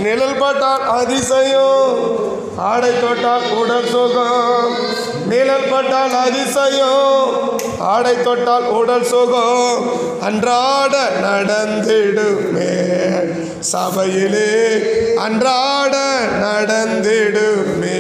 நிழல் பட்டால் அதிசயம் ஆடை தொட்டால் உடல் சுகம் நிழல் பட்டால் அதிசயம் ஆடை தொட்டால் உடல் சுகம் அன்றாட நடந்திடுமே சபையிலே அன்றாட நடந்திடுமே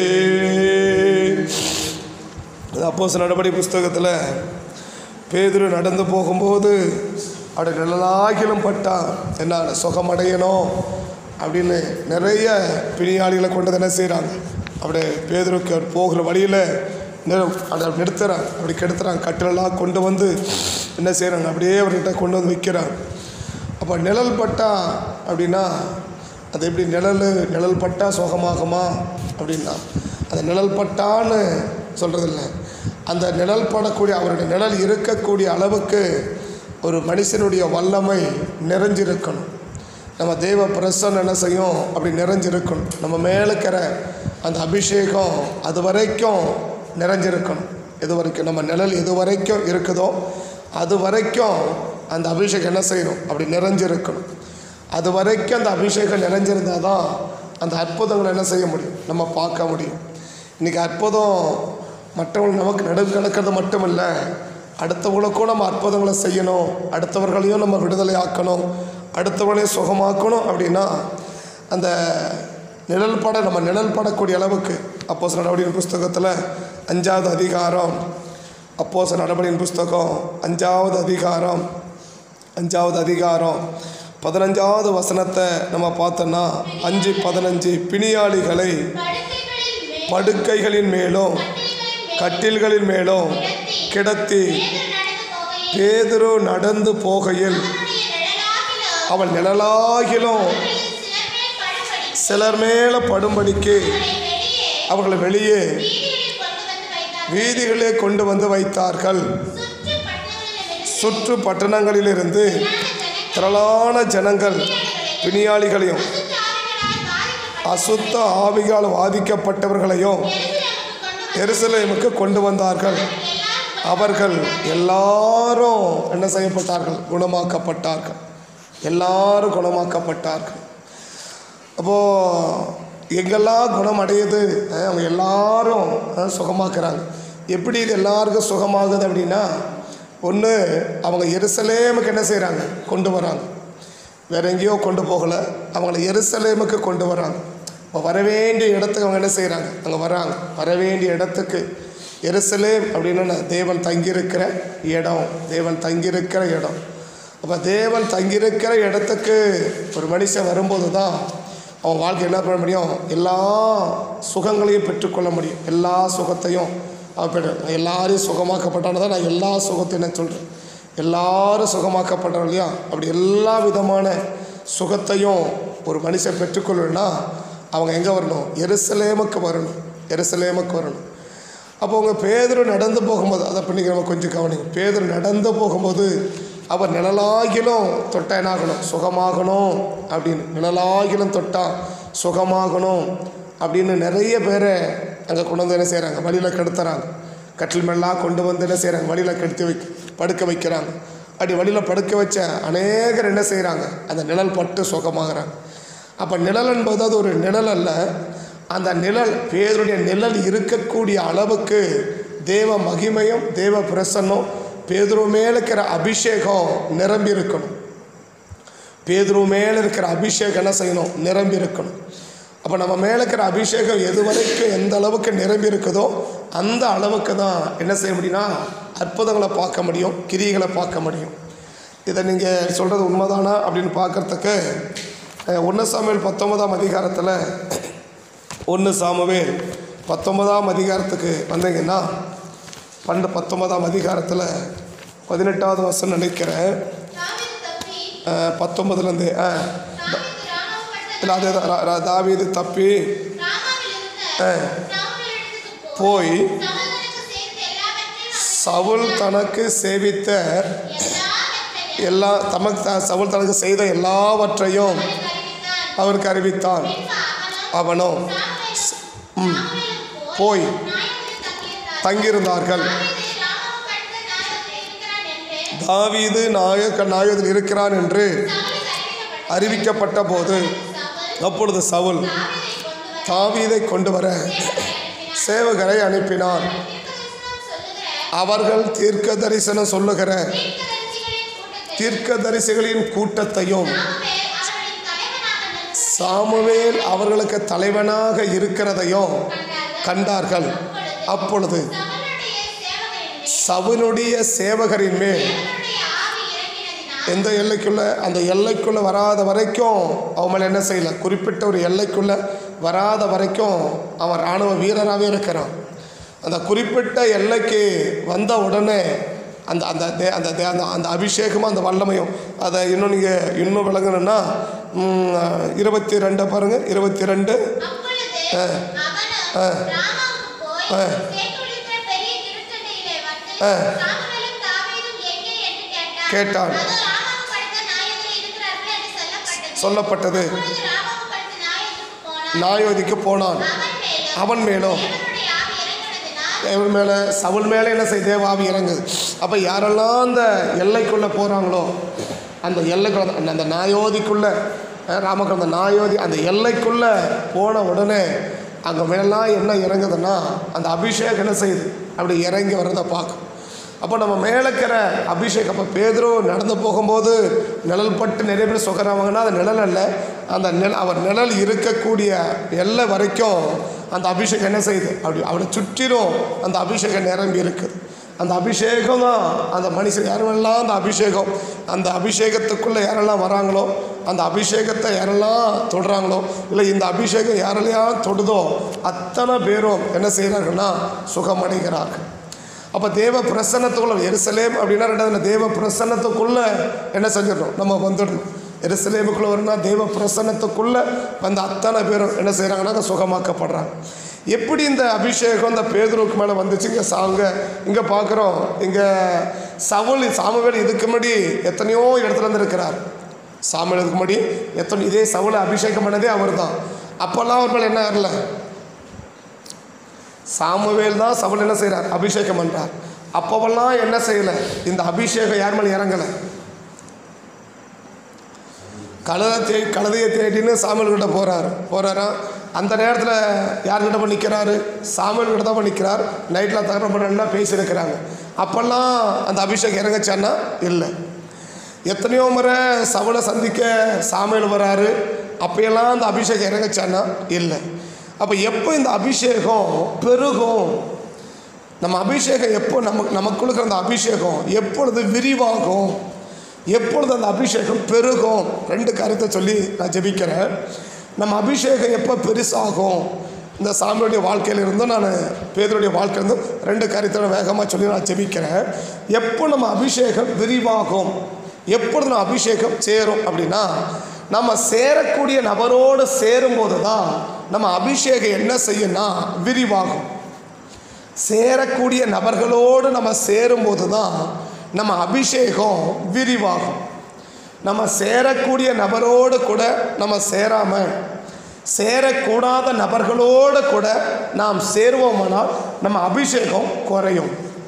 அப்போ நடபடி புஸ்தகத்தில் பேதுரு நடந்து போகும்போது அப்படி நிழலாகிலும் பட்டா என்ன சுகமடையணும் அப்படின்னு நிறைய பிணியாளிகளை கொண்டு என்ன செய்கிறாங்க அப்படியே பேதுருக்கு அவர் போகிற வழியில் அதை நிறுத்துறாங்க அப்படி கெடுத்துறாங்க கட்டிலெல்லாம் கொண்டு வந்து என்ன செய்கிறாங்க அப்படியே அவர்கிட்ட கொண்டு வந்து வைக்கிறாங்க அப்போ நிழல் பட்டா அப்படின்னா அது எப்படி நிழல் நிழல் பட்டா சுகமாகுமா அப்படின்னா அந்த நிழல் பட்டான்னு சொல்கிறதில்ல அந்த நிழல் படக்கூடிய அவருடைய நிழல் இருக்கக்கூடிய அளவுக்கு ஒரு மனுஷனுடைய வல்லமை நிறைஞ்சிருக்கணும் நம்ம தெய்வ பிரசன்னம் என்ன செய்யும் அப்படி நிறைஞ்சிருக்கணும் நம்ம மேலே இருக்கிற அந்த அபிஷேகம் அது வரைக்கும் நிறைஞ்சிருக்கணும் எது வரைக்கும் நம்ம நிழல் எது வரைக்கும் இருக்குதோ அது வரைக்கும் அந்த அபிஷேகம் என்ன செய்யணும் அப்படி நிறைஞ்சிருக்கணும் அது வரைக்கும் அந்த அபிஷேகம் நிறைஞ்சிருந்தால் தான் அந்த அற்புதங்களை என்ன செய்ய முடியும் நம்ம பார்க்க முடியும் இன்றைக்கி அற்புதம் மற்றவங்க நமக்கு நடுவு கிடக்கிறது மட்டும் இல்லை அடுத்தவங்களுக்கும் நம்ம அற்புதங்களை செய்யணும் அடுத்தவர்களையும் நம்ம விடுதலை ஆக்கணும் அடுத்தவங்களையும் சுகமாக்கணும் அப்படின்னா அந்த நிழல் பட நம்ம நிழல் படக்கூடிய அளவுக்கு அப்போ சில நடவடிக்கை புஸ்தகத்தில் அஞ்சாவது அதிகாரம் அப்போ சில நடவடிக்கை புஸ்தகம் அஞ்சாவது அதிகாரம் அஞ்சாவது அதிகாரம் பதினஞ்சாவது வசனத்தை நம்ம பார்த்தோன்னா அஞ்சு பதினஞ்சு பிணியாளிகளை படுக்கைகளின் மேல் படுக்கைகளின் மேலும் கட்டில்களின் மேலும் கிடத்தி பேதுரு நடந்து போகையில் பேதுரு நடந்து போகையில் அவனுடைய நிழலாகிலும் அவள் நிழலாகிலும் சிலர் மேல் படும்படிக்கு சிலர் மேலே படும்படிக்கு அவர்களை வெளியே அவர்களை வெளியே வீதிகளில் கொண்டு வந்து வைத்தார்கள் வீதிகளே கொண்டு வந்து வைத்தார்கள் சுற்று சுற்று பட்டணங்களிலிருந்து பட்டணங்களிலிருந்து திரளான ஜனங்கள் பிணியாளிகளையும் அசுத்த ஆவியால் பாதிக்கப்பட்டவர்களையும் எருசலேமுக்கு கொண்டு வந்தார்கள் அவர்கள் எல்லாரும் என்ன செய்யப்பட்டார்கள் குணமாக்கப்பட்டார்கள் எல்லாரும் குணமாக்கப்பட்டார்கள் அப்போது எங்கெல்லாம் குணம் அடையுது அஹ், அவங்க எல்லாரும் அஹ், சுகமாக்குறாங்க எப்படி இது எல்லாருக்கும் சுகமாகுது அப்படின்னா ஒன்று அவங்க எருசலேமுக்கு என்ன செய்கிறாங்க கொண்டு வராங்க வேற எங்கேயோ கொண்டு போகலை அவங்கள எருசலேமுக்கு கொண்டு வராங்க இப்போ வர வேண்டிய இடத்துக்கு அவங்க என்ன செய்கிறாங்க அங்கே வராங்க வர வேண்டிய இடத்துக்கு எருசலேம் அப்படின்னா தேவன் தங்கியிருக்கிற இடம் தேவன் தங்கியிருக்கிற இடம் அப்போ தேவன் தங்கியிருக்கிற இடத்துக்கு ஒரு மனுஷன் வரும்போது தான் அவன் வாழ்க்கை என்ன பண்ண முடியும் எல்லா சுகங்களையும் பெற்றுக்கொள்ள முடியும் எல்லா சுகத்தையும் அவன் பெற்று எல்லாரையும் சுகமாக்கப்பட்டான்னு தான் நான் எல்லா சுகத்தையும் நான் சொல்கிறேன் எல்லாரும் சுகமாக்கப்பட்டாங்க இல்லையா அப்படி எல்லா விதமான சுகத்தையும் ஒரு மனுஷன் பெற்றுக்கொள்ளணும்னா அவங்க எங்கே வரணும் எருசலேமுக்கு வரணும் எருசலேமுக்கு வரணும் அப்போ உங்கள் பேதர் நடந்து போகும்போது அதை பண்ணிக்க நம்ம கொஞ்சம் கவனிங்க பேதர் நடந்து போகும்போது அவர் நிழலாகிலும் தொட்டா என்னாகணும் சுகமாகணும் அப்படின்னு நிழலாகிலும் தொட்டா சுகமாகணும் அப்படின்னு நிறைய பேரை அங்கே கொண்டு வந்து என்ன செய்கிறாங்க வழியில் கெடுத்துறாங்க கட்டில் மேலாம் கொண்டு வந்து என்ன செய்கிறாங்க வழியில் கெடுத்து வை படுக்க வைக்கிறாங்க அப்படி வழியில் படுக்க வச்ச அநேகர் என்ன செய்கிறாங்க அந்த நிழல் பட்டு சுகமாகறாங்க அப்போ நிழல் என்பது அது ஒரு நிழல் அல்ல அந்த நிழல் பேருடைய நிழல் இருக்கக்கூடிய அளவுக்கு தேவ மகிமையும் தேவ பிரசன்னம் பேதுரு மேல இருக்கிற அபிஷேகம் நிரம்பி இருக்கணும் பேதுரு மேலே இருக்கிற அபிஷேகம் என்ன செய்யணும் நிரம்பி இருக்கணும் அப்போ நம்ம மேலே இருக்கிற அபிஷேகம் எது வரைக்கும் எந்த அளவுக்கு நிரம்பி இருக்குதோ அந்த அளவுக்கு தான் என்ன செய்ய முடியும்னா அற்புதங்களை பார்க்க முடியும் கிரிகளை பார்க்க முடியும் இதை நீங்கள் சொல்கிறது உண்மைதானா அப்படின்னு பார்க்குறதுக்கு ஒன்று சாமுவேல் பத்தொன்பதாம் அதிகாரத்தில் ஒன்று சாமுவேல் பத்தொன்பதாம் அதிகாரத்துக்கு வந்தீங்கன்னா பண்டு பத்தொன்பதாம் அதிகாரத்தில் பதினெட்டாவது வருஷம் நினைக்கிறேன் தாவீது தப்பி அஹ், பத்தொன்பதுலேருந்து ஆ தாவீது ராமாவு பட்ட இல்லை அதே தான் ரா- ரா- தாவீது தப்பி ராமாவில் இருந்த ஆ. சாமுவேலிடத்துக்கு போய் சவுல் தனக்கு சவுல் தனக்கு செய்த எல்லாவற்றையும் சேவித்த எல்லாவற்றையும் எல்லா தமக்கு த- சவுல் தனக்கு செய்த எல்லாவற்றையும் அவனுக்கு அறிவித்தான். அவருக்கு அறிவித்தான் பின்பு அவனோ அவனோ சாமுவேல் ம் சாமுவேலுக்கு போய் நாயகத்தில் தங்கியிருந்தான். தங்கியிருந்தார்கள் தாவீது ராமாவு பட்ட நாயகத்தில் இருக்கிறான் தாவீது நாயக நாயகத்தில் இருக்கிறான் என்று என்று சவுலுக்கு அறிவிக்கப்பட்டது. அறிவிக்கப்பட்ட போது சவுல் அப்பொழுது சவுல் தாவீதை கொண்டு வர தாவீதை கொண்டு வர சேவகரை அனுப்பினார். சேவகரை அனுப்பினான் அவர்கள் தீர்க்க தரிசனம் சொல்லுகிற அவர்கள் தீர்க்க தரிசனம் சொல்லுகிற தீர்க்கதரிசிகளின் கூட்டத்தையும் தீர்க்கதரிசிகளின் கூட்டத்தையும் சாமுவேல் அவர்களுக்கு சாமுவேல் அவர்களுக்கு தலைவனாக நிறுத்தி தலைவனாக இருக்கிறதையும் கண்டார்கள். கண்டார்கள் அப்பொழுது சவுலுடைய சேவகரின் மேல் சவுனுடைய சேவகரின் மேல் தேவனுடைய ஆவி இறங்கினதினால் எந்த எல்லைக்குள்ள அந்த எல்லைக்குள்ள வராத வரைக்கும் அவன் மேல என்ன செய்யல குறிப்பிட்ட ஒரு எல்லைக்குள்ள வராத வரைக்கும் அவன் இராணுவ வீரராகவே இருக்கிறான் அந்த குறிப்பிட்ட எல்லைக்கு வந்த உடனே அந்த அந்த தே அந்த தே அந்த அந்த அபிஷேகமும் அந்த வல்லமையும் அதை இன்னும் நீங்கள் இன்னும் விளங்கணும்னா ம், இருபத்தி ரெண்டை பாருங்கள் இருபத்தி ரெண்டு அப்பொழுது அவனும் ராமாவுக்கு போய் ஆ. சேத்துளித்த பெரிய திருச்சண்டையிலே வந்து ஆ. சாமுவேலும் தாவீதும் எங்கே என்று கேட்டான். கேட்டான். அதோ ராமாவுக்கு அடுத்த நாயகர்கள் இருக்கிறார்கள் என்று சொல்லப்பட்டது. சொல்லப்பட்டது அப்பொழுது ராமாவுக்கு அடுத்த நாயகருக்கு போனான். நாயோதிக்கு போனான் அவன் மேலும் அவன் மேலும் தேவனுடைய ஆவி இறங்கினதினால் தேவன் மேலே சவுல் மேலே என்ன செய்ய தேவாவி இறங்குது அப்போ யாரெல்லாம் அந்த எல்லைக்குள்ளே போகிறாங்களோ அந்த எல்லைக்குள்ள அந்த- அந்த நாயோதிக்குள்ளே ராமக்கு அந்த நாயோதி அந்த எல்லைக்குள்ளே போன உடனே அங்கே மேலாம் என்ன இறங்குதுன்னா அந்த அபிஷேகம் என்ன செய்யுது அப்படி இறங்கி வர்றதை பார்க்கும் அப்போ நம்ம மேலே இருக்கிற அபிஷேகம் அப்போ பேதுரு நடந்து போகும்போது நிழல் பட்டு நிறைய பேர் சுகராவாங்கன்னா அது நிழல் அல்ல அந்த நிழல் அவர் நிழல் இருக்கக்கூடிய எல்லை வரைக்கும் அந்த அபிஷேகம் என்ன செய்யுது அப்படி அவரை சுற்றிலும் அந்த அபிஷேகம் நிரம்பி இருக்குது அந்த அபிஷேகம் தான் அந்த மனுஷன் யாரெல்லாம் அந்த அபிஷேகம் அந்த அபிஷேகத்துக்குள்ளே யாரெல்லாம் வராங்களோ அந்த அபிஷேகத்தை யாரெல்லாம் தொடுறாங்களோ இல்லை இந்த அபிஷேகம் யாரெல்லாம் தொடுதோ அத்தனை பேரும் என்ன செய்கிறார்கள்னா சுகமடைகிறார்கள் அப்போ தேவ பிரசன்னத்துக்குள்ள எருசலேம் அப்படின்னா ரெண்டாவது தேவ பிரசன்னத்துக்குள்ளே என்ன செஞ்சிடணும் நம்ம வந்துடணும் எருசலேமுக்குள்ளே வரணும்னா தேவ பிரசன்னத்துக்குள்ளே வந்த அத்தனை பேரும் என்ன செய்கிறாங்கன்னா சுகமாக்கப்படுறாங்க எப்படி இந்த அபிஷேகம் இந்த பேதுருவுக்கு மேலே வந்துச்சு இங்கே சாங்க இங்கே பார்க்குறோம் இங்கே சவுல் சாமுவேல் இதுக்கு முன்னாடி எத்தனையோ இடத்துல இருந்து இருக்கிறார் சாமுவேல் இதுக்கு முன்னாடி எத்தனை இதே சவுலை அபிஷேகம் பண்ணதே அவர் தான் அப்போல்லாம் அவர் மேலே என்ன வரல சாமுவேல் தான் சவுல் என்ன செய்கிறார் அபிஷேகம் பண்ணுறார் அப்போவெல்லாம் என்ன செய்யலை இந்த அபிஷேகம் யார் மேலே இறங்கலை கழுதை தே கழுதையை தேடின்னு சாமுவேல் கிட்ட போகிறார் போகிறாரா அந்த நேரத்தில் யார்கிட்ட போய் நிற்கிறாரு சாமுவேல் கிட்ட தான் போய் நிற்கிறார் நைட்டில் தகரம் பண்ணா பேசியிருக்கிறாங்க அப்போல்லாம் அந்த அபிஷேகம் இறங்கச்சான்னா இல்லை எத்தனையோ முறை சவுளை சந்திக்க சாமுவேல் வராரு அப்பையெல்லாம் அந்த அபிஷேகம் இறங்கச்சான்னா இல்லை அப்போ எப்போ இந்த அபிஷேகம் பெருகும் நம்ம அபிஷேகம் எப்போ நமக்கு நமக்குள்ள இருக்கிற அந்த அபிஷேகம் எப்பொழுது விரிவாகும் எப்பொழுது அந்த அபிஷேகம் பெருகும் ரெண்டு கருத்தை சொல்லி நான் ஜெபிக்கிறேன் நம்ம அபிஷேகம் எப்போ பெருசாகும் இந்த சாமியுடைய வாழ்க்கையில இருந்தும் நான் பேதருடைய வாழ்க்கையில இருந்தும் ரெண்டு கருத்தை நான் வேகமாக சொல்லி நான் ஜெபிக்கிறேன் எப்போ நம்ம அபிஷேகம் விரிவாகும் எப்பொழுது நம்ம அபிஷேகம் சேரும் அப்படின்னா நம்ம சேரக்கூடிய நபரோடு சேரும்போது தான் நம்ம அபிஷேகம் என்ன செய்யும்னா விரிவாகும் சேரக்கூடிய நபர்களோடு நம்ம சேரும்போது தான் நம்ம அபிஷேகம் விரிவாகும் நம்ம சேரக்கூடிய நபரோடு கூட நம்ம சேராமல் சேரக்கூடாத நபர்களோடு கூட நாம் சேருவோமானால் நம்ம அபிஷேகம் குறையும்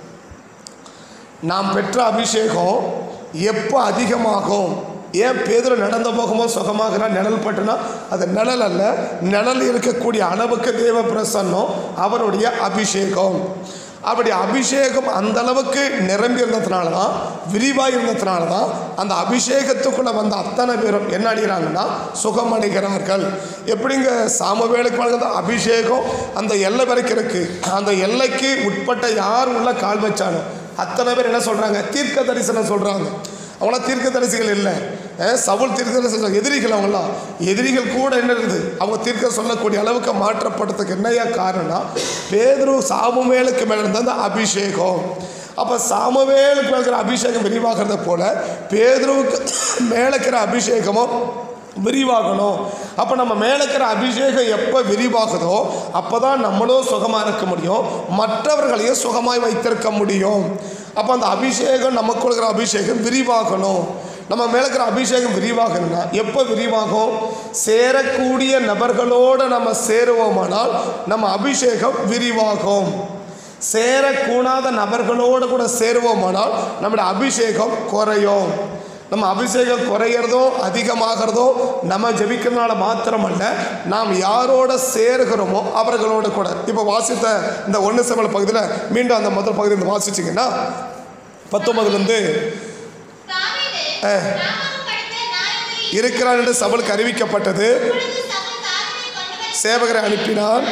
நாம் பெற்ற அபிஷேகம் எப்போ அதிகமாகும் ஏன் பேதுரு நடந்து போகும்போது சுகமாகிறா நிழல் பட்டுனா அது நிழல் அல்ல நிழல் இருக்கக்கூடிய அளவுக்கு தேவ பிரசன்னம் அவருடைய அபிஷேகம் அப்படி அபிஷேகம் அந்த அளவுக்கு நிரம்பி இருந்ததுனால தான் விரிவாக இருந்ததுனால தான் அந்த அபிஷேகத்துக்குள்ளே வந்த அத்தனை பேரும் என்ன அடைகிறாங்கன்னா சுகமடைகிறார்கள் எப்படிங்க சாமவேலுக்கு வழங்குற அபிஷேகம் அந்த எல்லை வரைக்கும் இருக்குது அந்த எல்லைக்கு உட்பட்ட யார் உள்ள கால் வச்சானோ அத்தனை பேர் என்ன சொல்கிறாங்க தீர்க்க தரிசனம் சொல்கிறாங்க அவங்களாம் தீர்க்க தரிசிகள் இல்லை அஹ் சவுல் தீர்க்க தரிசனம் எதிரிகள் அவங்களாம் எதிரிகள் கூட என்ன இருக்குது அவங்க தீர்க்க சொல்லக்கூடிய அளவுக்கு மாற்றப்படுறதுக்கு என்னையா காரணம் பேதுரு சாமுவேலுக்கு மேலே இருந்த அந்த அபிஷேகம் அப்போ சாமுவேலுக்கு மேலே இருக்கிற அபிஷேகம் விரிவாகிறத போல பேதுருவுக்கு மேலே இருக்கிற அபிஷேகமும் விரிவாகணும் அப்போ நம்ம மேலே இருக்கிற அபிஷேகம் எப்போ விரிவாகுதோ அப்போ தான் நம்மளும் சுகமாக இருக்க முடியும் மற்றவர்களையும் சுகமாய் வைத்திருக்க முடியும் அப்போ அந்த அபிஷேகம் நமக்குள்ள இருக்கிற அபிஷேகம் விரிவாகணும் நம்ம மேலே இருக்கிற அபிஷேகம் விரிவாகணும்னா எப்போ விரிவாகும் சேரக்கூடிய நபர்களோடு நம்ம சேருவோமானால் நம்ம அபிஷேகம் விரிவாகும் சேரக்கூடாத நபர்களோடு கூட சேருவோமானால் நம்முடைய அபிஷேகம் குறையும் நம்ம அபிஷேகம் குறையிறதும் அதிகமாகிறதும் நம்ம ஜெபிக்கிறதுனால மாத்திரமல்ல நாம் யாரோட சேருகிறோமோ அவர்களோட கூட இப்போ வாசித்த இந்த ஒன்று செவல் பகுதியில் மீண்டும் அந்த முதல் பகுதி இந்த வாசிச்சிங்கன்னா பத்தொன்பதுலேருந்து தாவீது ஆ. ராமாவுக்கு அடுத்த நாயகி இருக்கிறார் என்று சபலுக்கு அறிவிக்கப்பட்டது இப்பொழுது சவுல் தாவீதை கொண்டு வர சேவகரை அனுப்பினார்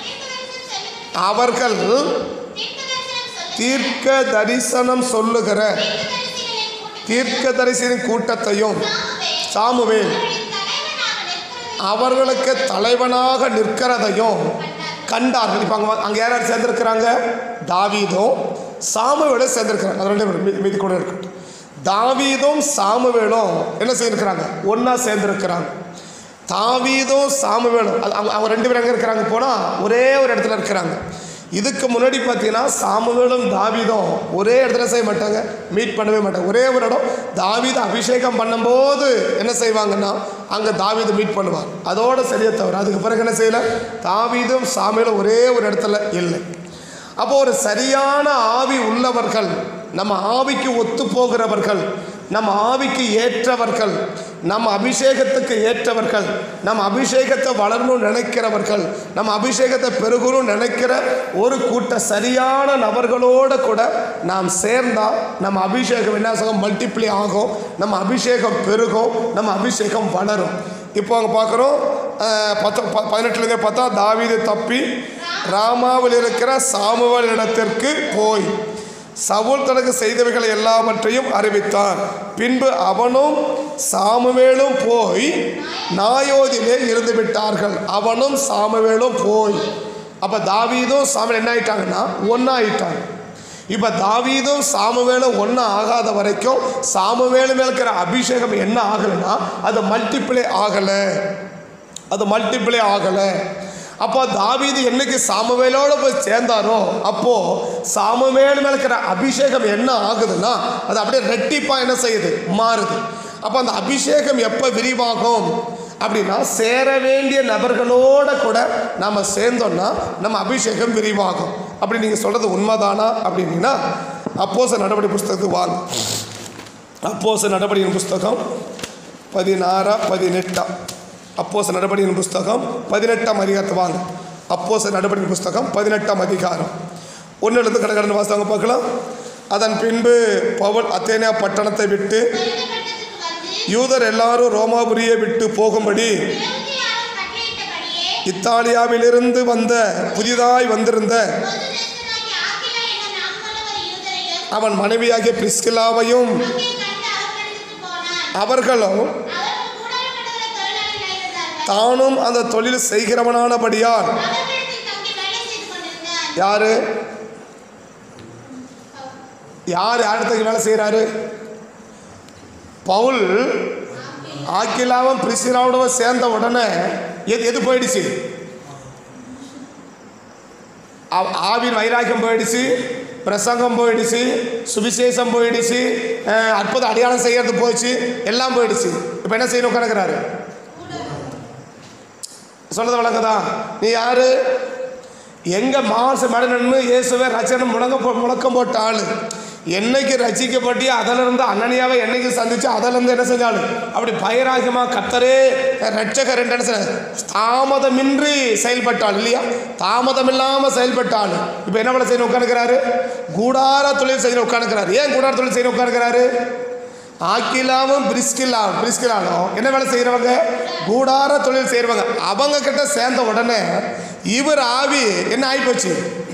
அவர்கள் தீர்க்கதரிசனம் அவர்கள் சொல்லுகிற தீர்க்கதரிசனம் தீர்க்க சொல்லுகிற தரிசனம் சொல்லுகிற தீர்க்கதரிசிகளின் கூட்டத்தையும் தீர்க்க தரிசனின் கூட்டத்தையும் சாமுவேல் சாமுவேல் அவர்களின் தலைவனாக அவர்களுக்கு தலைவனாக நிற்கிறதையும் நிற்கிறதையும் கண்டார்கள் இப்போ அங்கே அங்கே யார் யார் சேர்ந்துருக்கிறாங்க தாவீதும் சாமுவேலும் சேர்ந்துருக்கிறாங்க அது ரெண்டு பேரும் மீ- மீதி கூட இருக்கட்டும் தாவீதும் சாமுவேலும் என்ன செய்திருக்கிறாங்க ஒன்றா சேர்ந்துருக்கிறாங்க தாவீதும் சாமுவேலும் அது அவங்க அவங்க ரெண்டு பேரும் எங்கே இருக்கிறாங்க போனால் ஒரே ஒரு இடத்துல இருக்கிறாங்க இதுக்கு முன்னாடி பார்த்தீங்கன்னா சாமுவேலும் தாவீதும் ஒரே இடத்துல செய்ய மாட்டாங்க மீட் பண்ணவே மாட்டாங்க ஒரே ஒரு இடம் தாவீது அபிஷேகம் பண்ணும்போது என்ன செய்வாங்கன்னா அங்கே தாவீது மீட் பண்ணுவார் அதோட சரியா தவிர அதுக்கு பிறகு என்ன செய்யலை தாவீதும் சாமுவேலும் ஒரே ஒரு இடத்துல இல்லை அப்போ ஒரு சரியான ஆவி உள்ளவர்கள் நம்ம ஆவிக்கு ஒத்து போகிறவர்கள் நம்ம ஆவிக்கு ஏற்றவர்கள் நம்ம அபிஷேகத்துக்கு ஏற்றவர்கள் நம்ம அபிஷேகத்தை வளரணும்னு நினைக்கிறவர்கள் நம்ம அபிஷேகத்தை பெருகணும்னு நினைக்கிற ஒரு கூட்ட சரியான நபர்களோட கூட நாம் சேர்ந்தால் நம்ம அபிஷேகம் என்ன ஆகும் மல்டிப்ளை ஆகும் நம்ம அபிஷேகம் பெருகும் நம்ம அபிஷேகம் வளரும் இப்போ அங்கே பார்க்குறோம் பத்து ப- பதினெட்டுலேருந்தே பார்த்தா தாவீது தப்பி ராமாவில் இருக்கிற சாமுவேல் இடத்திற்கு போய் சவுல் தனக்கு செய்தவைகளை எல்லாவற்றையும் அறிவித்தான் பின்பு அவனும் சாமுவேலும் போய் நாயோதிலே இருந்து விட்டார்கள் அவனும் சாமுவேலும் போய் அப்போ தாவீதும் சாமுவேல் என்ன ஆயிட்டாங்கன்னா ஒன்றாயிட்டாங்க இப்போ தாவீதும் சாமுவேலும் ஒன்றா ஆகாத வரைக்கும் சாமுவேலு மேல இருக்கிற அபிஷேகம் என்ன ஆகலைன்னா அது மல்டிப்ளை ஆகலை அது மல்டிப்ளை ஆகலை அப்போ தாவீது என்னைக்கு சாமுவேலோட போய் சேர்ந்தாரோ அப்போ சாமுவேல் மேல இருக்கிற அபிஷேகம் என்ன ஆகுதுன்னா அது அப்படியே ரெட்டிப்பாக என்ன செய்யுது மாறுது அப்போ அந்த அபிஷேகம் எப்போ விரிவாகும் அப்படின்னா சேர வேண்டிய நபர்களோட கூட நம்ம சேர்ந்தோம்னா நம்ம அபிஷேகம் விரிவாகும் அப்படி நீங்கள் சொல்கிறது உண்மைதானா அப்படின்னா அப்போச நடவடிக்கை புஸ்தகத்துக்கு வாங்க அப்போச நடவடிக்கை புஸ்தகம் பதினாறா பதினெட்டா அப்போச நடவடிக்கை புஸ்தகம் பதினெட்டாம் அதிகாரத்தை வாங்க அப்போச நடவடிக்கை புஸ்தகம் பதினெட்டாம் அதிகாரம் ஒன்றிலிருந்து கடற்கடன் வாசவங்க பார்க்கலாம் அதன் பின்பு பவுல் அத்தேனியா பட்டணத்தை விட்டு பட்டணத்துக்கு வந்து யூதர் எல்லாரும் ரோமாபுரியை விட்டு போகும்படி யோகியாவும் கட்டளையிட்டபடியே இத்தாலியாவிலிருந்து வந்த புதிதாய் வந்திருந்த பொது தேசனாகிய ஆக்கிலா என்ற நாமமுள்ள ஒரு யூதரையும் அவன் மனைவியாகிய பிரிஸ்கிலாவையும் அங்கே கண்டு அவர்களிடத்துக்கு போனான் அவர்களும் அவர்கள் கூடாரம் கட்டுகிற தொழிலாளிகளாக இருந்தார்கள் தானும் அந்த தொழில் செய்கிறவனானபடியால் அவர்களிடத்தில் தங்கி வேலை செய்து கொண்டிருந்தான் யாரு யார் யார்கிட்ட வேலை செய்கிறாரு பவுல் ஆக்கிலாவும் பிரிசிலாவோட சேர்ந்த உடனே எது எது போயிடுச்சு ஆ- ஆவின் வைராக்கியம் போயிடுச்சு பிரசங்கம் போயிடுச்சு சுவிசேஷம் போயிடுச்சு அஹ், அற்புத அடையாளம் செய்யறது போயிடுச்சு எல்லாம் போயிடுச்சு இப்போ என்ன செய்யணும் உட்காந்துக்கிறாரு சொல்றது வழங்குதா நீ யாரு எங்க மாசு மடனு இயேசுவே ரச்சனை முழங்க போ- முழக்கம் போட்ட ஆளு என்னைக்கு ரசிக்கப்பட்டு அதிலிருந்து அண்ணனியாவை என்னைக்கு சந்திச்சு அதிலிருந்து என்ன செஞ்சாலும் அப்படி பயிராகமா கத்தரே ரட்சகர் என்று என்ன செய்றாரு? தாமதமின்றி செயல்பட்டாள் இல்லையா தாமதம் இல்லாமல் செயல்பட்டாள் இப்போ என்ன பண்ண செய்யணும் உட்காந்துக்கிறாரு கூடார தொழில் செய்யணும் உட்காந்துக்கிறாரு ஏன் கூடார தொழில் செய்யணும் உட்காந்துக்கிறாரு ஆக்கிலாவும் பிரிஸ்கிலாவும் பிரிஸ்கிலாலும் என்ன வேலை செய்கிறவங்க கூடார தொழில் செய்கிறவங்க அவங்க கிட்ட சேர்ந்த உடனே இவர் ஆவி என்ன ஆகிப்போச்சு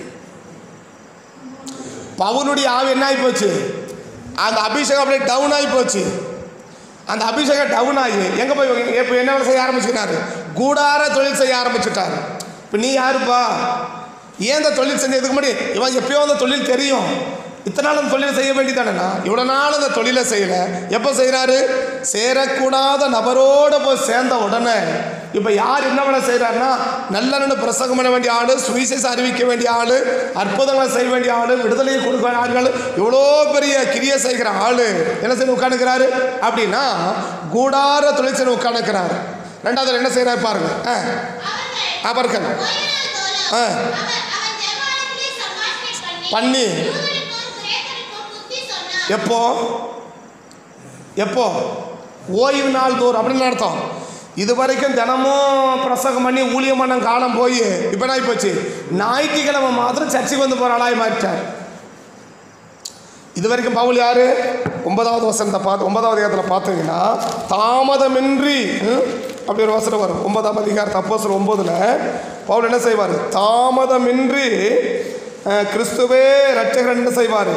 பவுனுடைய ஆவி என்ன ஆகிப்போச்சு அந்த அபிஷேகம் அப்படியே டவுன் ஆகி போச்சு அந்த அபிஷேகம் டவுன் ஆகி எங்கே போய் இப்போ என்ன வேலை செய்ய ஆரம்பிச்சுட்டாரு கூடார தொழில் செய்ய ஆரம்பிச்சுட்டாரு இப்போ நீ யாருப்பா ஏன் இந்த தொழில் செஞ்சதுக்கு முன்னாடி இவன் எப்பயோ அந்த தொழில் தெரியும் இத்தனை நாள் அந்த தொழிலை செய்ய வேண்டியதானேண்ணா இவ்வளோ நாள் அந்த தொழிலை செய்யலை எப்போ செய்கிறாரு சேரக்கூடாத நபரோடு போய் சேர்ந்த உடனே இப்போ யார் என்ன வேலை செய்கிறாருன்னா நல்ல நல்ல பிரசங்கம் பண்ண வேண்டிய ஆள் சுவிசேஷம் அறிவிக்க வேண்டிய ஆள் அற்புதங்களை செய்ய வேண்டிய ஆள் விடுதலையை கொடுக்க வேண்டிய ஆட்கள் இவ்வளோ பெரிய கிரியை செய்கிற ஆள் என்ன செய்ய உட்காந்துக்கிறாரு அப்படின்னா கூடார தொழில் செய்ய உட்காந்துக்கிறாரு ரெண்டாவது என்ன செய்கிறாரு பாருங்க ஆ, அவர்கள் அவர்கள் ஓய்வு நாள் தோறும் ஆ. அவர் அவன் ஜெபமாலயத்திலே சம்பாஷணை பண்ணி யூதருக்கும் கிரேக்கருக்கும் புத்தி சொன்னான் எப்போ எப்போ ஓய்வு நாள் தோறும் அப்படின்னு அர்த்தம் இது வரைக்கும் தினமும் பிரசங்கம் பண்ணி ஊழியம் பண்ண காலம் போய் இப்போ என்ன போச்சு ஞாயிற்றுக்கிழமை மாத்திரம் சர்ச்சுக்கு வந்து போகிற ஆளாய் மாறிட்டார் இது வரைக்கும் பவுல் யாரு ஒன்பதாவது வசனத்தை பார்த்து ஒன்பதாவது இடத்துல பார்த்தீங்கன்னா தாமதமின்றி ம், அப்படி ஒரு வசனம் வரும் ஒன்பதாம் அதிகாரத்தை அப்போ சொல்ல ஒன்பதுல பவுல் என்ன செய்வார் தாமதமின்றி அஹ், கிறிஸ்துவே ரட்சகர் என்ன செய்வார்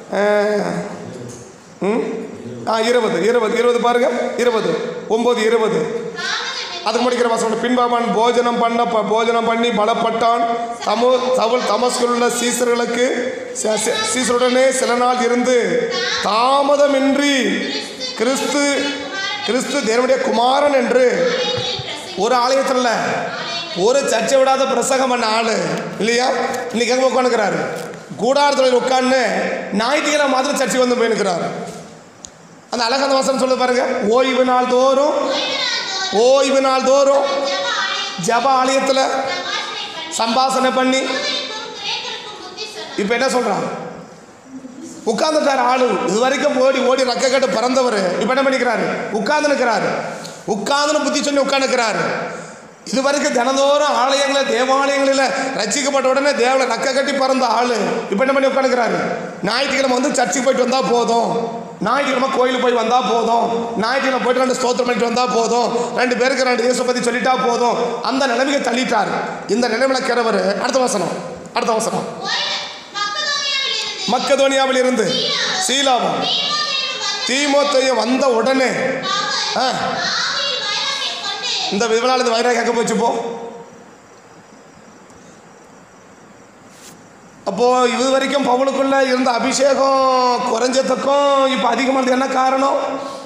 ம் ஆ இருபது இருபது இருபது பாருங்க இருபது ஒம்பது இருபது அதுக்கு முடிக்கிற வசனம் பின்பாவன் போஜனம் பண்ண ப- போஜனம் பண்ணி பலப்பட்டான் தமு தவள் தமஸ்குள்ள உள்ள சீசர்களுக்கு ச- ச- சீசருடனே சில நாள் இருந்து தாமதமின்றி கிறிஸ்து கிறிஸ்து தேவனுடைய குமாரன் என்று ஒரு ஆலயத்தில் இல்ல, ஒரு சர்ச்சை விடாத பிரசங்கம் பண்ண ஆளு இல்லையா இன்னைக்கு எங்க உட்காந்துக்கிறாரு கூடாரத்தில் உட்காந்து ஞாயிற்றுக்கிழமை மாதிரி சர்ச்சைக்கு வந்து போயிருக்கிறாரு அந்த அழகான வசனம் சொல்லுது பாருங்க ஓய்வு நாள் தோறும் ஓய்வு நாள் தோறும் ஜப ஆலயத்தில் சம்பாசனை பண்ணி இப்போ என்ன சொல்றான் உட்கார்ந்துட்டார் ஆளு இது வரைக்கும் ஓடி ஓடி ரக்க கட்டு பறந்தவர் இப்போ என்ன பண்ணிக்கிறாரு உட்கார்ந்து நிற்கிறாரு உட்கார்ந்து புத்தி சொல்லி உட்காந்துக்கிறாரு இது வரைக்கும் தினந்தோறும் ஆலயங்களில் தேவாலயங்களில் ரசிக்கப்பட்ட உடனே தேவனை ரக்க கட்டி பறந்த ஆளு இப்போ என்ன பண்ணி உட்காந்துக்கிறாரு ஞாயிற்றுக்கிழமை வந்து சர்ச்சுக்கு போயிட்டு வந்தால் போதும் ஞாயிற்றுக்கிழமை கோயிலுக்கு போய் வந்தால் போதும் ஞாயிற்றுக்கிழமை போயிட்டு ரெண்டு ஸ்தோத்திரம் பண்ணிட்டு வந்தால் போதும் ரெண்டு பேருக்கு ரெண்டு இயேசு பற்றி சொல்லிட்டா போதும் அந்த நிலைமைக்கு தள்ளிட்டார் இந்த நிலைமையில் கிடவர் அடுத்த வசனம் அடுத்த வசனம் மக்கதோனியாவில் இருந்து சீலாவும் தீமோத்தையும் வந்த உடனே ஆ, இந்த விவனால இந்த வைராக எங்கே போச்சு போ அப்போ இது வரைக்கும் பவுலுக்குள்ள இருந்த அபிஷேகம் குறைஞ்சதுக்கும் இப்போ அதிகமானது என்ன காரணம்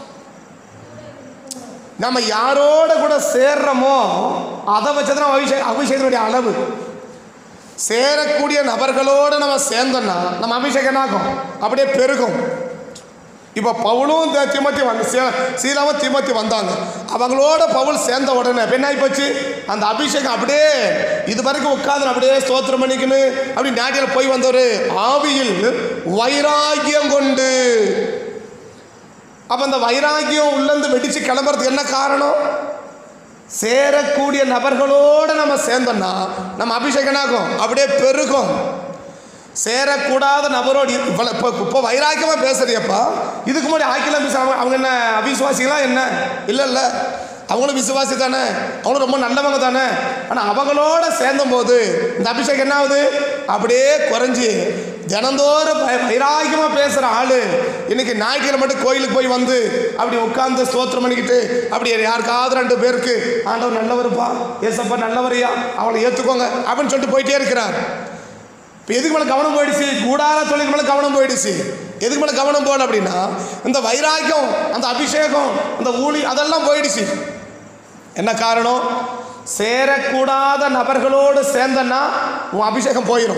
நம்ம யாரோட கூட சேர்றோமோ அதை வச்சு தான் அபிஷேக அபிஷேகத்தினுடைய அளவு சேரக்கூடிய நபர்களோடு நம்ம சேர்ந்தோம்னா நம்ம அபிஷேகம் என்ன ஆகும் அப்படியே பெருகும் இப்போ பவுலும் த- திமோத்தி வந்து சே சீலாவும் திமோத்தி வந்தாங்க அவங்களோட பவுல் சேர்ந்த உடனே இப்ப என்ன ஆகி போச்சு அந்த அபிஷேகம் அப்படியே இது வரைக்கும் உட்காந்து அப்படியே ஸ்தோத்திரம் பண்ணிக்கணு அப்படி நாட்டில் போய் வந்தவர் ஆவியில் வைராக்கியம் கொண்டு அப்போ அந்த வைராக்கியம் உள்ளேருந்து வெடிச்சு கிளம்புறதுக்கு என்ன காரணம் சேரக்கூடிய நபர்களோடு நம்ம சேர்ந்தோம்னா நம்ம அபிஷேகம் என்ன ஆகும் அப்படியே பெருகும் சேரக்கூடாத நபரோடு இரு- இப்போ இப்போ இப்போ வைராக்கியமாக பேசுறியப்பா இதுக்கு முன்னாடி ஆக்கிலாம் பேசுகிறாங்க அவங்க என்ன அவிசுவாசிகளா என்ன இல்லை இல்லை அவங்களும் விசுவாசி தானே அவங்களும் ரொம்ப நல்லவங்க தானே ஆனால் அவங்களோட சேர்ந்தபோது இந்த அபிஷேகம் என்ன ஆகுது அப்படியே குறைஞ்சி தினந்தோறும் வை- வைராக்கியமாக பேசுகிற ஆள் இன்னைக்கு ஞாயிற்றுக்கிழமை மட்டும் கோயிலுக்கு போய் வந்து அப்படி உட்காந்து ஸ்தோத்திரம் பண்ணிக்கிட்டு அப்படி யாருக்காவது ரெண்டு பேருக்கு ஆண்டவர் நல்லவருப்பா ஏசப்பா நல்லவரையா அவளை ஏற்றுக்கோங்க அப்படின்னு சொல்லிட்டு போயிட்டே இருக்கிறார் இப்போ எதுக்கு மேலே கவனம் போயிடுச்சு கூடார தொழில் மேலே கவனம் போயிடுச்சு எதுக்கு மேலே கவனம் போகல அப்படின்னா இந்த வைராக்கியம் அந்த அபிஷேகம் அந்த ஊழி அதெல்லாம் போயிடுச்சு என்ன காரணம் சேரக்கூடாத நபர்களோடு சேர்ந்தன்னா உன் அபிஷேகம் போயிடும்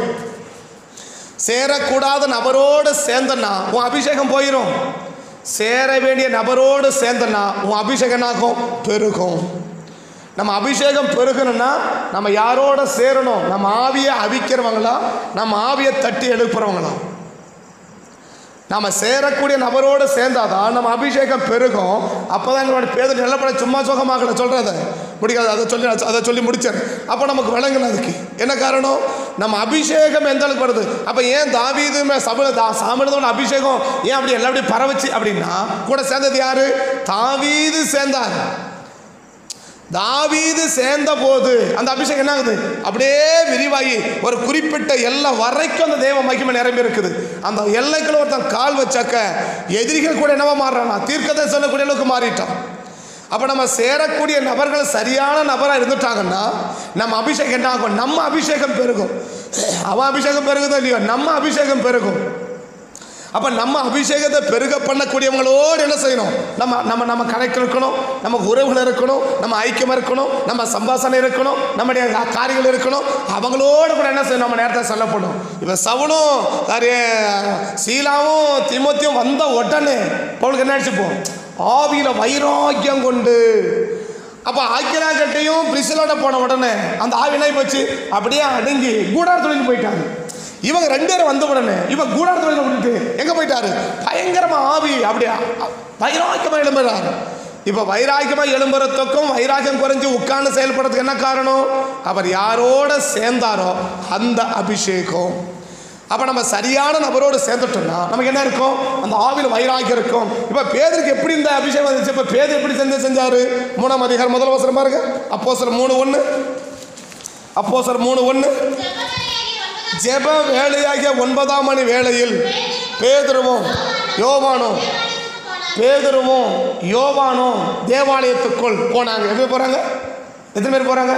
சேரக்கூடாத நபரோடு சேர்ந்தன்னா உன் அபிஷேகம் போயிடும் சேர வேண்டிய நபரோடு சேர்ந்தன்னா உன் அபிஷேகம் என்னாகும் பெருகும் நம்ம அபிஷேகம் பெருகணும்னா நம்ம யாரோட சேரணும் நம்ம ஆவியை அவிக்கிறவங்களா நம்ம ஆவியை தட்டி எழுப்புறவங்களா நம்ம சேரக்கூடிய நபரோடு சேர்ந்தாதான் நம்ம அபிஷேகம் பெருகும் அப்போ தான் எங்களோட பேதர் நல்லபட சும்மா சுகமாகல சொல்கிறத முடியாது அதை சொல்லி அதை சொல்லி முடிச்சார் அப்போ நமக்கு விளங்கல அதுக்கு என்ன காரணம் நம்ம அபிஷேகம் எந்த அளவுக்கு வருது அப்போ ஏன் தாவீதுமே சபையில தா சாமினதோட அபிஷேகம் ஏன் அப்படி எல்லாம் அப்படி பரவச்சு அப்படின்னா கூட சேர்ந்தது யாரு தாவீது சேர்ந்தார் தாவீது சேர்ந்த போது அந்த அபிஷேகம் என்ன ஆகுது அப்படியே விரிவாகி ஒரு குறிப்பிட்ட எல்லை வரைக்கும் அந்த தேவ மகிமை நிரம்பி இருக்குது அந்த எல்லைக்குள்ள ஒருத்தன் கால் வச்சாக்க எதிரிகள் கூட என்னவா மாறுறானா தீர்க்கதை சொல்லக்கூடிய அளவுக்கு மாறிட்டான் அப்போ நம்ம சேரக்கூடிய நபர்கள் சரியான நபராக இருந்துட்டாங்கன்னா நம்ம அபிஷேகம் என்ன ஆகும் நம்ம அபிஷேகம் பெருகும் அவன் அபிஷேகம் பெருகுதோ இல்லையோ நம்ம அபிஷேகம் பெருகும் அப்போ நம்ம அபிஷேகத்தை பெருக பண்ணக்கூடியவங்களோடு என்ன செய்யணும் நம்ம நம்ம நம்ம கனெக்ட் இருக்கணும் நமக்கு உறவுகள் இருக்கணும் நம்ம ஐக்கியம் இருக்கணும் நம்ம சம்பாசனை இருக்கணும் நம்முடைய கா- காரியங்கள் இருக்கணும் அவங்களோட கூட என்ன செய்யணும் நம்ம நேரத்தை சொல்லப்படும் இப்போ சவுலும் சாரி சீலாவும் திமுத்தியும் வந்த உடனே பவுலுக்கு என்ன அடிச்சுப்போம் ஆவியில் வைராக்கியம் கொண்டு அப்போ ஆக்கிராக்கட்டையும் பிரிசலோட போன உடனே அந்த ஆவி என்ன போச்சு அப்படியே அடங்கி கூடார தொழில் போயிட்டாங்க இவங்க ரெண்டு பேரும் வந்த உடனே இவன் கூடாரத்தை விட்டுட்டு எங்க போயிட்டாரு பயங்கரமா ஆவி அப்படியே அ- வைராக்கியமா எழும்புறாரு இப்ப வைராக்கியமா எழும்புறதுக்கும் வைராக்கியம் குறைஞ்சு உட்கார்ந்து செயல்படுறதுக்கு என்ன காரணம் அவர் யாரோட சேர்ந்தாரோ அந்த அபிஷேகம் அப்ப நம்ம சரியான நபரோடு சேர்ந்துட்டோம்னா நமக்கு என்ன இருக்கும் அந்த ஆவியில் வைராக்கியம் இருக்கும் இப்ப பேதருக்கு எப்படி இந்த அபிஷேகம் வந்துச்சு இப்ப பேதர் எப்படி செஞ்சு செஞ்சாரு மூணாம் அதிகாரம் முதல் வசனம் பாருங்க அப்போ சார் மூணு ஒன்று அப்போ சார் மூணு ஒன்று ஜெப வேலையாகி ஒன்பதாம் ஜெப வேலையாகிய ஒன்பதாம் மணி வேளையில் பேதுருவும் யோவானும் தேவாலயத்துக்கு போனார் பேதுருவும் யோவானும் தேவாலயத்துக்குள் போனாங்க எப்படி போறாங்க எத்தனை பேர் போறாங்க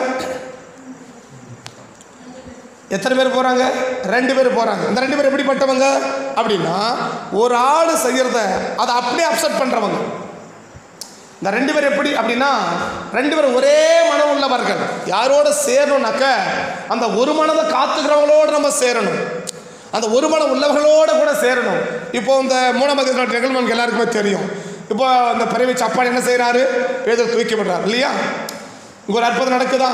எத்தனை பேர் போறாங்க ரெண்டு பேர் போறாங்க இந்த ரெண்டு பேர் எப்படிப்பட்டவங்க அப்படின்னா ஒரு ஆள் செய்யறத அதை அப்படியே அப்செட் பண்றவங்க இந்த ரெண்டு பேர் எப்படி அப்படின்னா ரெண்டு பேரும் ஒரே மனம் உள்ளவர்கள் யாரோட சேரணும்னாக்க அந்த ஒரு மனதை காத்துக்கிறவங்களோடு நம்ம சேரணும் அந்த ஒரு மனம் உள்ளவர்களோட கூட சேரணும் இப்போ இந்த மூணாம் அதிகார நிகழ்வு நமக்கு எல்லாருக்குமே தெரியும் இப்போ இந்த பிறவி சப்பான் என்ன செய்கிறாரு பேதர் தூக்கி விடுறாரு இல்லையா இங்கே ஒரு அற்புதம் நடக்குதா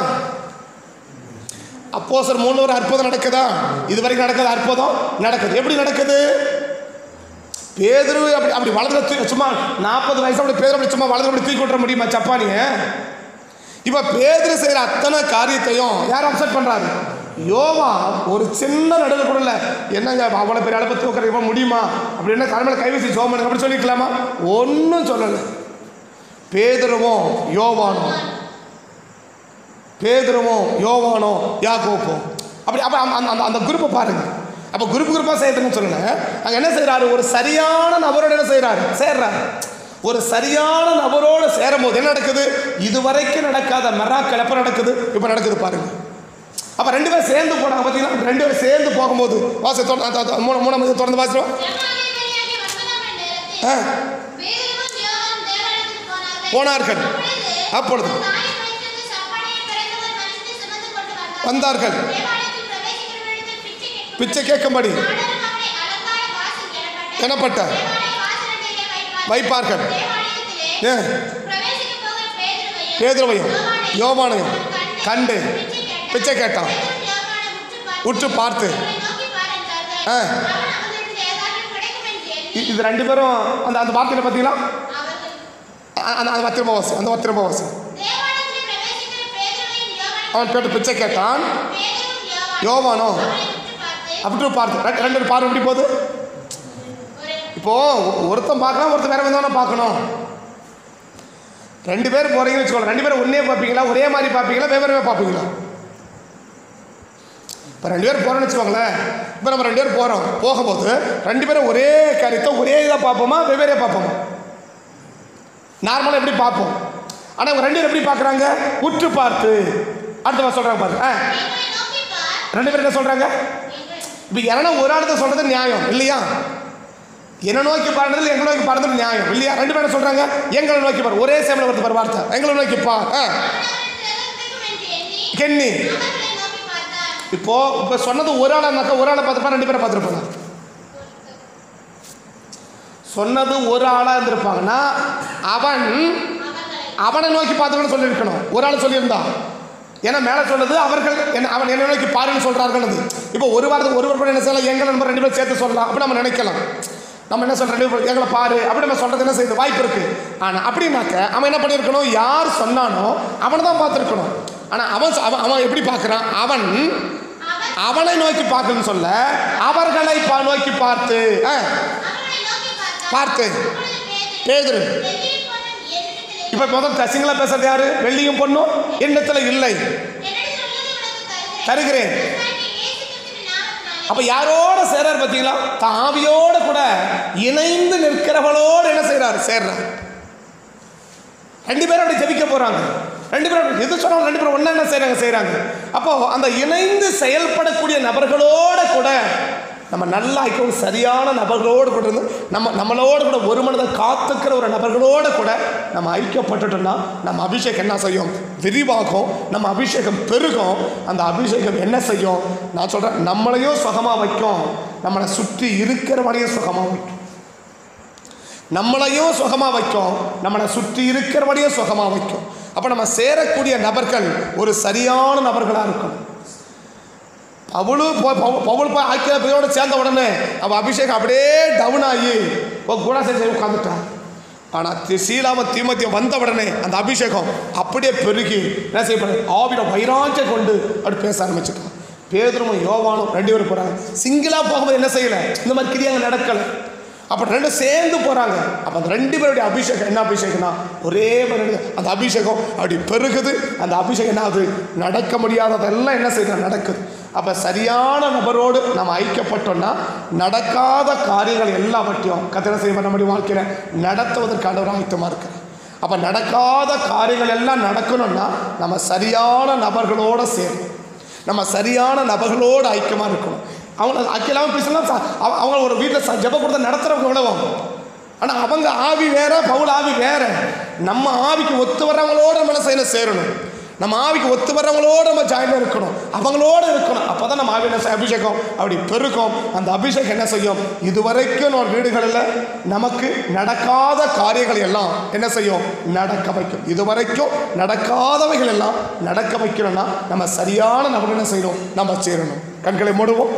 அப்போ சார் மூணு ஒரு அற்புதம் நடக்குதா இது வரைக்கும் நடக்குது அற்புதம் நடக்குது எப்படி நடக்குது பேதுரு அப்படி அப்படி வலதுல தூக்கி சும்மா நாற்பது வயசு அப்படி பேதர் அப்படி சும்மா வலதுல அப்படி தூக்கி விட்டுற முடியுமா சப்பானிய இப்போ பேதுரு செய்கிற அத்தனை காரியத்தையும் யார் அப்செட் பண்ணுறாரு யோவா ஒரு சின்ன நடுவில் கூட இல்லை என்னங்க அவ்வளோ பெரிய அளவு தூக்குற இவன் முடியுமா அப்படின்னா தலைமையில் கைவசி சோமன் அப்படி சொல்லிக்கலாமா ஒன்றும் சொல்லலை பேதுருவும் யோவானும் பேதுருவும் யோவானும் யாக்கோப்பும் அப்படி அப்போ அந்த அந்த அந்த குரூப்பை பாருங்க அப்போ குரூப் குரூப்பாக செய்யறதுன்னு சொல்லல அங்கே என்ன செய்கிறாரு ஒரு சரியான நபரோட என்ன செய்கிறாரு சேர்றாரு ஒரு சரியான நபரோடு சேரும்போது என்ன நடக்குது இதுவரைக்கும் நடக்காத மெராக்கள் எப்போ நடக்குது இப்போ நடக்குது பாருங்க அப்போ ரெண்டு பேரும் சேர்ந்து போனாங்க பார்த்தீங்களா ரெண்டு பேரும் சேர்ந்து போகும்போது வாசி தொட- அந்த- அந்த மூணு மூணாம் அதிகாரம் தொடர்ந்து வாசிக்கிறோம் ஜெப வேலையாகி ஒன்பதாம் மணி நேரத்தில் ஆ பேதுருவும் யோவானும் தேவாலயத்துக்கு போனார்கள். போனார்கள். அப்பொழுது அப்பொழுது தாயின் வயிற்றிலிருந்து சப்பானியை பிறந்த ஒரு மனுஷனை சுமந்து கொண்டு வந்தார்கள். வந்தார்கள். தேவாலயத்தில் பிரவேசிக்கிறவர்களிடத்தில் பிச்சை கேட்கும்படி பிச்சை கேட்கும்படி ஆண்டவர் அவனை அலங்கார வாசல் எனப்பட்ட எனப்பட்ட தேவாலய வாசலண்டையிலே வைப்பார். வைப்பார்கள். தேவாலயத்திலே ஏ பிரவேசிக்கப் போகிற பேதுருவையும் பேதுருவையும் யோவானையும் கண்டு பிச்சை கேட்டான் பேதுரு யோவானை உற்று உற்று பார்த்து அவனை நோக்கி பார் என்றார்கள். ஆ. அவன் அவர்களிடத்தில் ஏதாகிலும் கிடைக்கும் என்று எண்ணி இ- இது ரெண்டு பேரும் அந்த அந்த வார்த்தையில் பார்த்தீங்களா அவர்கள் அ- அந்த அந்த திரும்ப வாசி அந்த திரும்ப வாசி தேவாலயத்திலே பிரவேசிக்கிற பேதுருவையும் யோவானையும் அவன் கேட்டு பிச்சை கேட்டான் பேதுருவும் யோவானும் யோவானோ அவனை உற்று பார்த்து அப்படி பார்த்து ரெண்டு- ரெண்டு பேரும் பார்வை எப்படி போகுது ஒரு இப்போ ஒ- ஒருத்தன் பார்க்கலாம் ஒருத்தன் வேற விதமான பார்க்கணும் ரெண்டு பேர் போறீங்கன்னு வச்சுக்கோங்க ரெண்டு பேரும் ஒன்னே பார்ப்பீங்களா ஒரே மாதிரி பார்ப்பீங்களா வெவ்வேறு பார்ப்பீங்களா இப்போ ரெண்டு பேர் போகிறோம்னு வச்சுக்கோங்களேன் இப்போ நம்ம ரெண்டு பேர் போகிறோம் போகும்போது ரெண்டு பேரும் ஒரே காரியத்தை ஒரே இதாக பார்ப்போமா வெவ்வேறே பார்ப்போமா நார்மலாக எப்படி பார்ப்போம் ஆனால் இவங்க ரெண்டு பேரும் எப்படி பார்க்குறாங்க உற்று பார்த்து அடுத்த சொல்கிறாங்க பாரு ஆ எங்களை நோக்கி பார் ரெண்டு பேரும் என்ன சொல்கிறாங்க எங்கள் இப்போ யாரனா ஒரு ஆளுத சொல்கிறது நியாயம் இல்லையா என்ன நோக்கி பாடுறதுல எங்களை நோக்கி பாடுறது நியாயம் இல்லையா ரெண்டு பேரும் சொல்கிறாங்க எங்களை நோக்கி பாரு ஒரே சேமில் வருது பாரு வார்த்தை எங்களை நோக்கி பா ஆ அவன் அவர்களிடத்தில் ஏதாகிலும் கிடைக்கும் என்று எண்ணி கென்னி அவர்களை நோக்கி பார்த்தார் இப்போ இப்போ சொன்னது ஒரு ஆளானாக்கா ஒரு ஆளை பார்த்துருப்பா ரெண்டு பேரை பார்த்துருப்பாங்க சொன்னது ஒரு ஆளாக இருந்திருப்பாங்கன்னா அவன் அவர்களை அவனை நோக்கி பார்த்துக்கணும் சொல்லியிருக்கணும் ஒரு ஆள் சொல்லியிருந்தா ஏன்னா மேலே சொன்னது அவர்கள் என்ன அவன் என்ன நோக்கி பாருன்னு சொல்கிறார்கள் இப்போ ஒரு வாரத்துக்கு ஒரு வாரம் என்ன செய்யலாம் எங்களை நம்ம ரெண்டு பேரும் சேர்த்து சொல்லலாம் அப்படி நம்ம நினைக்கலாம் நம்ம என்ன சொல்கிறோம் ரெண்டு பேரும் எங்களை பாரு அப்படி நம்ம சொல்கிறது என்ன செய்யுது வாய்ப்பு இருக்குது ஆனால் அப்படின்னாக்க அவன் என்ன பண்ணியிருக்கணும் யார் சொன்னானோ அவனை தான் பார்த்துருக்கணும் ஆனால் அவன் சொ- அவன் அவன் எப்படி பார்க்குறான் அவன் அவன் அவனை நோக்கி பார்க்கணும்னு சொல்ல அவர்களை பா நோக்கி பார்த்து ஆ, அவர்களை நோக்கி பார்த்தார் பார்த்து அப்பொழுது பேதுரு பேதுரு வெள்ளியும் பொன்னும் என்னிடத்தில் இப்போ முதல் தசிங்களா பேசுறது யாரு வெள்ளியும் பொண்ணும் எண்ணத்தில் இல்லை என்னிடத்தில் உள்ளதை உனக்கு தருகிறேன் தருகிறேன் கர்த்தராகிய இயேசு கிறிஸ்துவின் நாமத்தினாலே அப்ப யாரோட சேர்றாரு பார்த்தீங்களா தான் ஆவியோட கூட இணைந்து நிற்கிறவளோடு என்ன செய்றாரு சேர்றார் ரெண்டு பேரும் அப்படி ஜெபிக்க போறாங்க ரெண்டு பேரும் அப்படி- எது சொன்னாலும் ரெண்டு பேரும் ஒண்ணா என்ன செய்றாங்க செய்றாங்க அப்போ அந்த இணைந்து செயல்படக்கூடிய நபர்களோட கூட நம்ம நல்லா ஐக்கியம் சரியான நபர்களோடு கூட இருந்து நம்ம நம்மளோட கூட ஒரு மனதை காத்துக்கிற ஒரு நபர்களோட கூட நம்ம ஐக்கியப்பட்டுட்டோம்னா நம்ம அபிஷேகம் என்ன செய்யும் விரிவாகும் நம்ம அபிஷேகம் பெருகும் அந்த அபிஷேகம் என்ன செய்யும் நான் சொல்கிறேன் நம்மளையும் சுகமாக வைக்கும் நம்மளை சுற்றி இருக்கிறவனையும் சுகமாக வைக்கும் நம்மளையும் சுகமாக வைக்கும் நம்மளை சுற்றி இருக்கிறவனையும் சுகமாக வைக்கும் அப்போ நம்ம சேரக்கூடிய நபர்கள் ஒரு சரியான நபர்களாக இருக்கணும் அவளும் போ- பவு- பவுல் போய் ஆக்கிய பிரியோட சேர்ந்த உடனே அவள் அபிஷேகம் அப்படியே டவுன் ஆகி ஒரு குணாசேரி உட்காந்துட்டான் ஆனால் சீலாம தீமத்தியம் வந்த உடனே அந்த அபிஷேகம் அப்படியே பெருகி என்ன செய்யப்படுது ஆவிட வைராஞ்சை கொண்டு அப்படி பேச ஆரம்பிச்சுட்டான் பேதரும் யோவானும் ரெண்டு பேரும் போகிறாங்க சிங்கிளாக போகும்போது என்ன செய்யலை இந்த மாதிரி கிரியாங்க நடக்கலை அப்போ ரெண்டு சேர்ந்து போகிறாங்க அப்போ அந்த ரெண்டு பேருடைய அபிஷேகம் என்ன அபிஷேகம்னா ஒரே மாதிரி அந்த அபிஷேகம் அப்படி பெருகுது அந்த அபிஷேகம் என்ன ஆகுது நடக்க முடியாததெல்லாம் என்ன செய்யுது நடக்குது அப்போ சரியான நபரோடு நம்ம ஐக்கியப்பட்டோம்னா நடக்காத காரியங்கள் எல்லாவற்றையும் கத்திர செய்ய நம்முடைய வாழ்க்கையில் நடத்துவதற்கான ஒரு ஆயத்தமாக இருக்கிறேன் அப்போ நடக்காத காரியங்கள் எல்லாம் நடக்கணும்னா நம்ம சரியான நபர்களோடு சேரணும் நம்ம சரியான நபர்களோடு ஐக்கியமாக இருக்கணும் அவங்க ஐக்கியலாமல் பேசலாம் ச- அவ- அவங்க ஒரு வீட்டில் ஜெப கொடுத்த நடத்துகிறவங்க உணவும் ஆனால் அவங்க ஆவி வேற பவுல் ஆவி வேற நம்ம ஆவிக்கு ஒத்து வர்றவங்களோட நம்ம என்ன செய்யணும் சேரணும் நம்ம ஆவிக்கு ஒத்து வர்றவங்களோட நம்ம ஜாயின் இருக்கணும் அவங்களோட இருக்கணும் அப்போ தான் நம்ம ஆவி என்ன செய்ய அபிஷேகம் அப்படி பெருக்கும் அந்த அபிஷேகம் என்ன செய்யும் இதுவரைக்கும் நம்ம வீடுகளில் நமக்கு நடக்காத காரியங்கள் எல்லாம் என்ன செய்யும் நடக்க வைக்கும் இதுவரைக்கும் நடக்காதவைகள் எல்லாம் நடக்க வைக்கணும்னா நம்ம சரியான நபர் என்ன செய்யணும் நம்ம சேரணும் கண்களை மூடுவோம்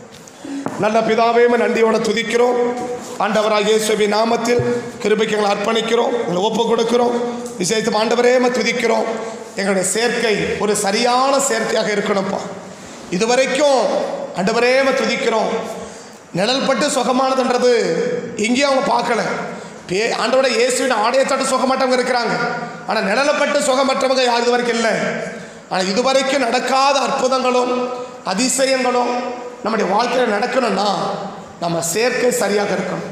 நல்ல பிதாவே உம்மை நன்றியோட துதிக்கிறோம் ஆண்டவராக இயேசுவி நாமத்தில் கிருபைக்கு எங்களை அர்ப்பணிக்கிறோம் எங்களை ஒப்பு கொடுக்கிறோம் விசேஷம் ஆண்டவரே உம்மை துதிக்கிறோம் எங்களுடைய சேர்க்கை ஒரு சரியான சேர்க்கையாக இருக்கணும்ப்பா இதுவரைக்கும் ஆண்டவரே உம்மை துதிக்கிறோம் நிழல்பட்டு சுகமானதுன்றது எங்கேயும் அவங்க பார்க்கல பே ஆண்டவர இயேசுவின் ஆடையத்தட்டு சுகமற்றவங்க இருக்கிறாங்க ஆனால் நிழலப்பட்டு சுகமற்றவங்க யார் இது வரைக்கும் இல்லை ஆனால் இதுவரைக்கும் நடக்காத அற்புதங்களும் அதிசயங்களும் நம்முடைய வாழ்க்கையில் நடக்கணும்னா நம்ம சேர்க்கை சரியாக இருக்கணும்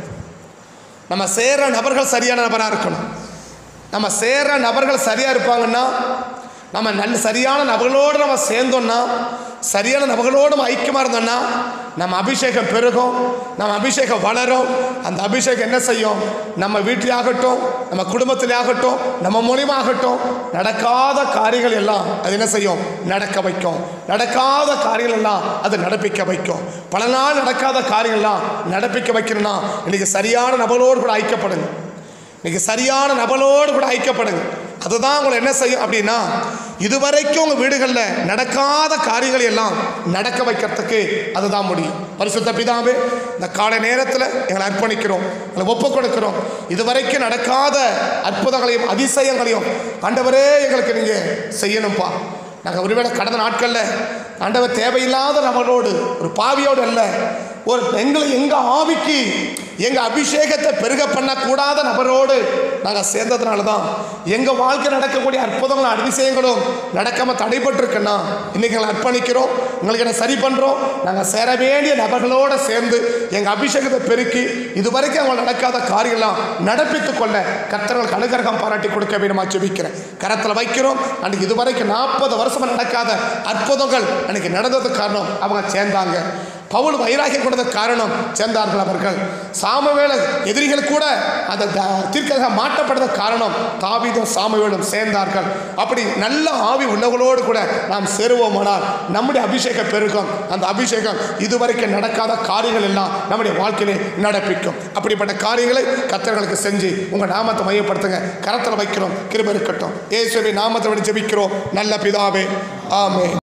நம்ம சேர்ற நபர்கள் சரியான நபராக இருக்கணும் நம்ம சேர்ற நபர்கள் சரியாக இருப்பாங்கன்னா நம்ம நல்ல சரியான நபர்களோடு நம்ம சேர்ந்தோம்னா சரியான நபர்களோடு நம்ம ஐக்கியமாக இருந்தோம்னா நம்ம அபிஷேகம் பெருகும் நம்ம அபிஷேகம் வளரும் அந்த அபிஷேகம் என்ன செய்யும் நம்ம வீட்டிலே ஆகட்டும் நம்ம குடும்பத்திலே ஆகட்டும் நம்ம மூலியமாக ஆகட்டும் நடக்காத காரியங்கள் எல்லாம் அது என்ன செய்யும் நடக்க வைக்கும் நடக்காத காரியங்கள் எல்லாம் அது நடப்பிக்க வைக்கும் பல நாள் நடக்காத காரியங்கள் எல்லாம் நடப்பிக்க வைக்கணும்னா இன்னைக்கு சரியான நபரோடு கூட ஐக்கியப்படுங்க இன்னைக்கு சரியான நபரோடு கூட ஐக்கியப்படுங்க அதுதான் உங்களை என்ன செய்யும் அப்படின்னா இதுவரைக்கும் உங்கள் வீடுகளில் நடக்காத காரியங்களை எல்லாம் நடக்க வைக்கிறதுக்கு அதுதான் முடியும் பரிசுத்த பிதாவே இந்த காலை நேரத்தில் எங்களை அர்ப்பணிக்கிறோம் எங்களை ஒப்பு கொடுக்கிறோம் இதுவரைக்கும் நடக்காத அற்புதங்களையும் அதிசயங்களையும் ஆண்டவரே எங்களுக்கு நீங்கள் செய்யணும்ப்பா நாங்கள் ஒருவேளை கடந்த நாட்களில் ஆண்டவர் தேவையில்லாத நபரோடு ஒரு பாவியோடு அல்ல ஒரு எங்களை எங்கள் ஆவிக்கு எங்கள் அபிஷேகத்தை பெருக பண்ணக்கூடாத நபரோடு நாங்கள் சேர்ந்ததுனால தான் எங்கள் வாழ்க்கை நடக்கக்கூடிய அற்புதங்களும் அதிசயங்களும் நடக்காமல் தடைபட்டிருக்குன்னா இன்றைக்கி எங்களை அர்ப்பணிக்கிறோம் உங்களுக்கு என்ன சரி பண்ணுறோம் நாங்கள் சேர வேண்டிய நபர்களோடு சேர்ந்து எங்கள் அபிஷேகத்தை பெருக்கி இதுவரைக்கும் அவங்க நடக்காத காரியெல்லாம் நடப்பித்துக் கொள்ள கர்த்தர்களுக்கு அனுகிரகம் பாராட்டி கொடுக்க வேணுமா ஜெபிக்கிறேன் கரத்தில் வைக்கிறோம் அன்றைக்கி இதுவரைக்கும் நாற்பது வருஷமாக நடக்காத அற்புதங்கள் அன்றைக்கி நடந்ததுக்கு காரணம் அவங்க சேர்ந்தாங்க பவுல் வைராகியம் கொண்டதுக்கு காரணம் சேர்ந்தார்கள் அவர்கள் சாமவேல எதிரிகள் கூட அந்த தீர்க்காக மாட்டப்பட்டது காரணம் தாவீதும் சாமுவேலும் சேர்ந்தார்கள் அப்படி நல்ல ஆவி உள்ளவர்களோடு கூட நாம் சேருவோமானால் நம்முடைய அபிஷேகம் பெருகும் அந்த அபிஷேகம் இதுவரைக்கும் நடக்காத காரியங்கள் எல்லாம் நம்முடைய வாழ்க்கையிலே நடப்பிக்கும் அப்படிப்பட்ட காரியங்களை கத்தர்களுக்கு செஞ்சு உங்கள் நாமத்தை மையப்படுத்துங்க கரத்தில் வைக்கிறோம் கிருப இருக்கட்டும் ஏசுவை நாமத்தை விட ஜெபிக்கிறோம் நல்ல பிதாவே ஆமே